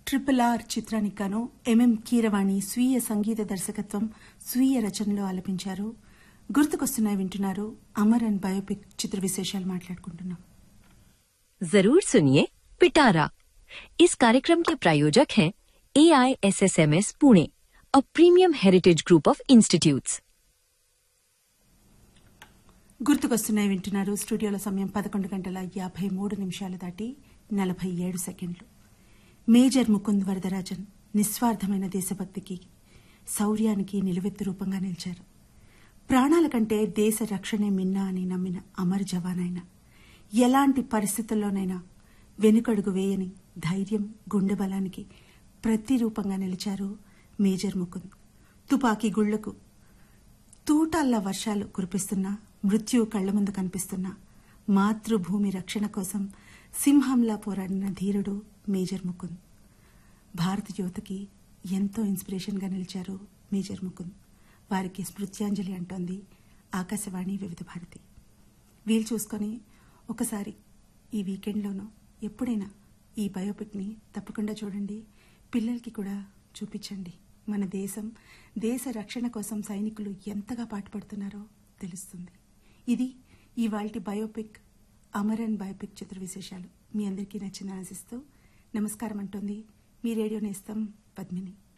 triple R చిత్రానికి గాను MM Keeravani స్వీయ సంగీత దర్శకత్వం స్వీయ రచనలో ఆలపించారు గుర్తుకొస్తున్నాయి వింటున్నారు అమర్ అండ్ బయోపిక్ చిత్ర విశేషాలు మాట్లాడుకుంటున్నాం जरूर सुनिए पिटारा इस कार्यक्रम के प्रायोजक हैं A I S S M S Pune a premium heritage group of institutes గుర్తుకొస్తున్నాయి వింటున్నారు స్టూడియోలో సమయం పదకొండు గంటల యాభై మూడు నిమిషాలు దాటి నలభై ఏడు సెకండ్లు మేజర్ ముకుంద్ వరదరాజన్ నిస్వార్థమైన దేశభక్తికి శౌర్యానికి నిలువెత్తు రూపంగా నిలిచారు ప్రాణాల కంటే దేశ రక్షణే మిన్నా అని నమ్మిన అమర్ జవాన్ ఆయన ఎలాంటి పరిస్థితుల్లోనైనా వెనుకడుగు వేయని ధైర్యం గుండె బలానికి ప్రతిరూపంగా నిలిచారు మేజర్ ముకుంద్ తుపాకీ గుళ్లకు తూటాల్లా వర్షాలు కురిపిస్తున్నా మృత్యు కళ్ల ముందు కనిపిస్తున్నా మాతృభూమి రక్షణ కోసం సింహంలా పోరాడిన ధీరుడు మేజర్ ముకుంద్ భారత యువతకి ఎంతో ఇన్స్పిరేషన్గా నిలిచారు మేజర్ ముకుంద్ వారికి స్మృత్యాంజలి అంటోంది ఆకాశవాణి వివిధ భారతి వీలు చూసుకొని ఒకసారి ఈ వీకెండ్లోనూ ఎప్పుడైనా ఈ బయోపిక్ని తప్పకుండా చూడండి పిల్లలకి కూడా చూపించండి మన దేశం దేశ రక్షణ కోసం సైనికులు ఎంతగా పాటుపడుతున్నారో తెలుస్తుంది ఇది ఇవాల్టి బయోపిక్ అమర్ అండ్ బయోపిక్ చిత్ర విశేషాలు మీ అందరికీ నచ్చిన ఆశిస్తూ నమస్కారం అంటోంది మీ రేడియో నేస్తం పద్మిని